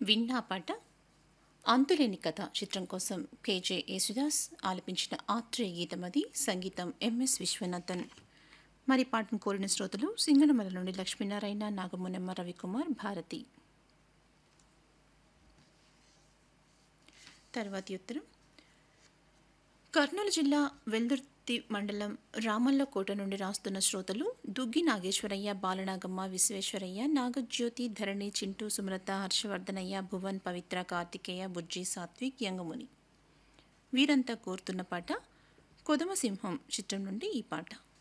విన్నా పాట అంతులేని కథ చిత్రం కోసం కేజే యేసుదాస్ ఆలపించిన ఆత్రేయ గీతం అది సంగీతం ఎంఎస్ విశ్వనాథన్ మరి పాటను కోరిన శ్రోతలు సింగనమల నుండి లక్ష్మీనారాయణ నాగమునమ్మ రవికుమార్ భారతి తర్వాతి ఉత్తరం కర్నూలు జిల్లా వెల్దుర్తి మండలం రామల్లకోట నుండి రాస్తున్న శ్రోతలు దుగ్గి నాగేశ్వరయ్య బాలనాగమ్మ విశ్వేశ్వరయ్య నాగజ్యోతి ధరణి చింటూ సుమలత హర్షవర్ధనయ్య భువన్ పవిత్ర కార్తికేయ బుజ్జి సాత్విక్ యంగముని వీరంతా కోరుతున్న పాట కొదమసింహం చిత్రం నుండి ఈ పాట